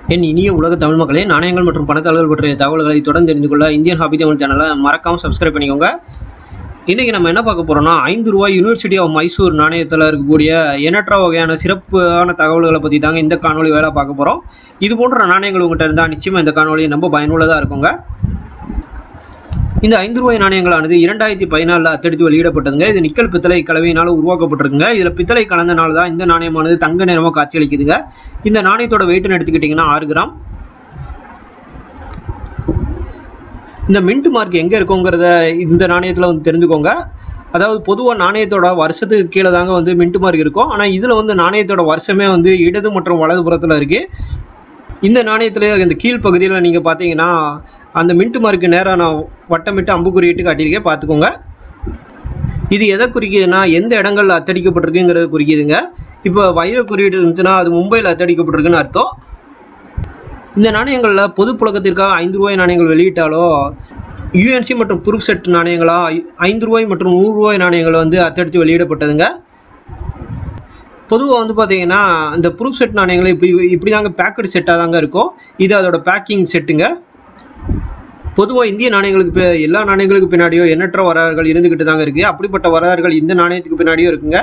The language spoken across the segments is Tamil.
என் இனிய உலக தமிழ் மக்களே நாணயங்கள் மற்றும் பணத்தாள்கள் பற்றிய தகவல்களை தொடர்ந்து தெரிந்து கொள்ள இந்தியன் ஹாபி தமிழ் சேனலை மறக்காமல் சப்ஸ்கிரைப் பண்ணிக்கோங்க இன்றைக்கி நம்ம என்ன பார்க்க போகிறோம்னா ஐந்து ரூபாய் யூனிவர்சிட்டி ஆஃப் மைசூர் நாணயத்தில் இருக்கக்கூடிய எண்ணற்ற வகையான சிறப்பான தகவல்களை பற்றி தாங்க இந்த காணொலி வேலை பார்க்க போகிறோம் இது போன்ற நாணயங்கள் உங்கள்கிட்ட இருந்தால் நிச்சயமாக இந்த காணொலி ரொம்ப பயனுள்ளதாக இருக்குங்க இந்த ஐந்து ரூபாய் நாணயங்களானது இரண்டாயிரத்தி பதினாலில் அத்தடித்து வெளியிடப்பட்டதுங்க இது நிக்கல் பித்தளை கலவையினால் உருவாக்கப்பட்டிருக்குங்க இதில் பித்தளை கலந்தனால தான் இந்த நாணயமானது தங்க நிறமாக காட்சியளிக்குதுங்க இந்த நாணயத்தோட வெயிட்னு எடுத்துக்கிட்டிங்கன்னா ஆறு கிராம் இந்த மின்ட் மார்க் எங்கே இருக்குங்கிறத இந்த நாணயத்தில் வந்து தெரிஞ்சுக்கோங்க அதாவது பொதுவாக நாணயத்தோட வருஷத்துக்கு கீழே தாங்க வந்து மின்ட் மார்க் இருக்கும் ஆனால் இதில் வந்து நாணயத்தோட வருஷமே வந்து இடது மற்றும் வலது புறத்தில் இருக்குது இந்த நாணயத்தில் இந்த கீழ் பகுதியில் நீங்கள் பார்த்தீங்கன்னா அந்த மின்ட் மார்க்கு நேராக நான் வட்டமிட்டு அம்பு குறியிட்டு காட்டியிருக்கேன் பார்த்துக்கோங்க இது எதை குறிக்குதுன்னா எந்த இடங்கள்ல அத்தடிக்கப்பட்டிருக்குங்கிறத குறிக்குதுங்க இப்போ வைர குறியீடு இருந்துச்சுன்னா அது மும்பையில் அத்தடிக்கப்பட்டிருக்குன்னு அர்த்தம் இந்த நாணயங்களில் பொது புழக்கத்திற்காக ஐந்து ரூபாய் நாணயங்கள் வெளியிட்டாலோ யூஎன்சி மற்றும் ப்ரூஃப் செட் நாணயங்களா ஐந்து ரூபாய் மற்றும் நூறு ரூபாய் நாணயங்கள் வந்து அத்தடித்து வெளியிடப்பட்டதுங்க பொதுவாக வந்து பார்த்தீங்கன்னா இந்த ப்ரூஃப் செட் நாணயங்கள் இப்படி இப்படி தாங்க பேக்கடு செட்டாக தாங்க இருக்கும் இது அதோட பேக்கிங் செட்டுங்க பொதுவாக இந்திய நாணயங்களுக்கு பி எல்லா நாணயங்களுக்கு பின்னாடியோ எண்ணற்ற வரலாறுகள் இருந்துக்கிட்டு தாங்க இருக்குது அப்படிப்பட்ட வரலாறுகள் இந்த நாணயத்துக்கு பின்னாடியும் இருக்குங்க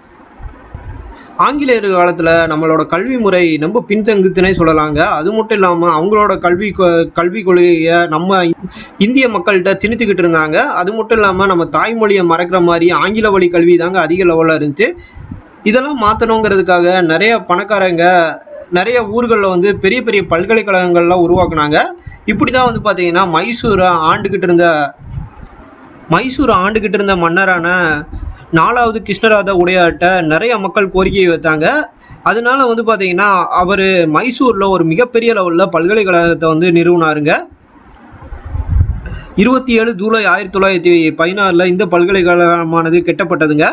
ஆங்கிலேயர் காலத்தில் நம்மளோட கல்வி முறை ரொம்ப பின்தங்குத்துனே சொல்லலாங்க அது மட்டும் இல்லாமல் அவங்களோட கல்வி கொ- கல்வி கொள்கையை நம்ம இந்திய மக்கள்கிட்ட திணித்துக்கிட்டு இருந்தாங்க அது மட்டும் இல்லாமல் நம்ம தாய்மொழியை மறக்கிற மாதிரி ஆங்கில வழி கல்வி தாங்க அதிக லெவலில் இருந்துச்சு இதெல்லாம் மாற்றணுங்கிறதுக்காக நிறைய பணக்காரங்க நிறைய ஊர்களில் வந்து பெரிய பெரிய பல்கலைக்கழகங்கள்லாம் உருவாக்குனாங்க இப்படி தான் வந்து பார்த்தீங்கன்னா மைசூரை ஆண்டுக்கிட்டு இருந்த மைசூர் ஆண்டுகிட்டு இருந்த மன்னரான நாலாவது கிருஷ்ணராஜ உடையார்ட்ட நிறைய மக்கள் கோரிக்கை வைத்தாங்க அதனால வந்து பார்த்தீங்கன்னா அவர் மைசூரில் ஒரு மிகப்பெரிய லெவலில் பல்கலைக்கழகத்தை வந்து நிறுவனாருங்க இருபத்தி ஏழு ஜூலை ஆயிரத்தி தொள்ளாயிரத்தி பதினாறில் இந்த பல்கலைக்கழகமானது கெட்டப்பட்டதுங்க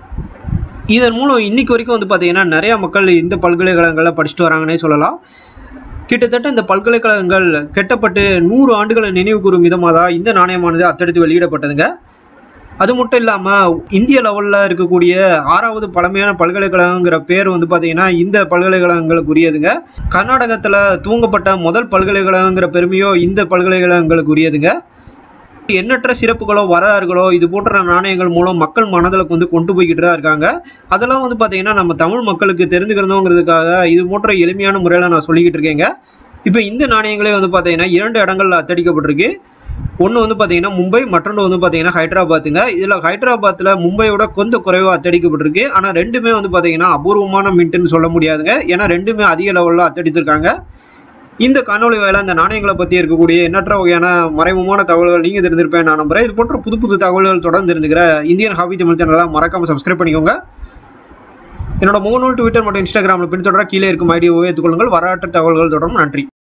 இதன் மூலம் இன்னைக்கு வரைக்கும் வந்து பார்த்தீங்கன்னா நிறைய மக்கள் இந்த பல்கலைக்கழகங்களில் படிச்சுட்டு வராங்கன்னே சொல்லலாம் கிட்டத்தட்ட இந்த பல்கலைக்கழகங்கள் கெட்டப்பட்டு நூறு ஆண்டுகளை நினைவு கூறும் விதமாக தான் இந்த நாணயமானது அத்தெடுத்து வெளியிடப்பட்டதுங்க அது மட்டும் இல்லாமல் இந்திய லெவலில் இருக்கக்கூடிய ஆறாவது பழமையான பல்கலைக்கழகங்கிற பேர் வந்து பார்த்தீங்கன்னா இந்த பல்கலைக்கழகங்களுக்கு உரியதுங்க கர்நாடகத்தில் துவங்கப்பட்ட முதல் பல்கலைக்கழகங்கிற பெருமையோ இந்த பல்கலைக்கழகங்களுக்கு உரியதுங்க எண்ணற்ற சிறப்புகளோ வரலாறுகளோ இது போன்ற நாணயங்கள் மூலம் மக்கள் மனதில் வந்து கொண்டு போய்கிட்டு தான் இருக்காங்க அதெல்லாம் வந்து பார்த்தீங்கன்னா நம்ம தமிழ் மக்களுக்கு தெரிஞ்சுக்கிறதுங்கிறதுக்காக இது போன்ற எளிமையான முறையில் நான் சொல்லிக்கிட்டு இருக்கேங்க இப்போ இந்த நாணயங்களே வந்து பார்த்தீங்கன்னா இரண்டு இடங்கள்ல அத்தடிக்கப்பட்டிருக்கு ஒன்று வந்து பார்த்தீங்கன்னா மும்பை மற்றொன்று வந்து பார்த்தீங்கன்னா ஹைதராபாத்துங்க இதில் ஹைதராபாத்தில் மும்பையோட கொஞ்சம் குறைவாக அத்தடிக்கப்பட்டிருக்கு ஆனால் ரெண்டுமே வந்து பார்த்தீங்கன்னா அபூர்வமான மின்ட்டுன்னு சொல்ல முடியாதுங்க ஏன்னா ரெண்டுமே அதிக லெவலில் அத்தடிச்சிருக்காங்க இந்த காணொளி வேலை இந்த நாணயங்களை பற்றி இருக்கக்கூடிய எண்ணற்ற வகையான மறைமுகமான தகவல்கள் நீங்கள் தெரிஞ்சிருப்பேன் நான் நம்புறேன் இது போன்ற புது புது தகவல்கள் தொடர்ந்து தெரிஞ்சுக்கிற இந்தியன் ஹாபி தமிழ் சேனலை மறக்காமல் சப்ஸ்கிரைப் பண்ணிக்கோங்க என்னோட முகநூல் ட்விட்டர் மற்றும் இன்ஸ்டாகிராமில் பின்தொடர கீழே இருக்கும் ஐடியை ஏற்றுக்கொள்ளுங்கள் வரலாற்று தகவல்கள் தொடரும் நன்றி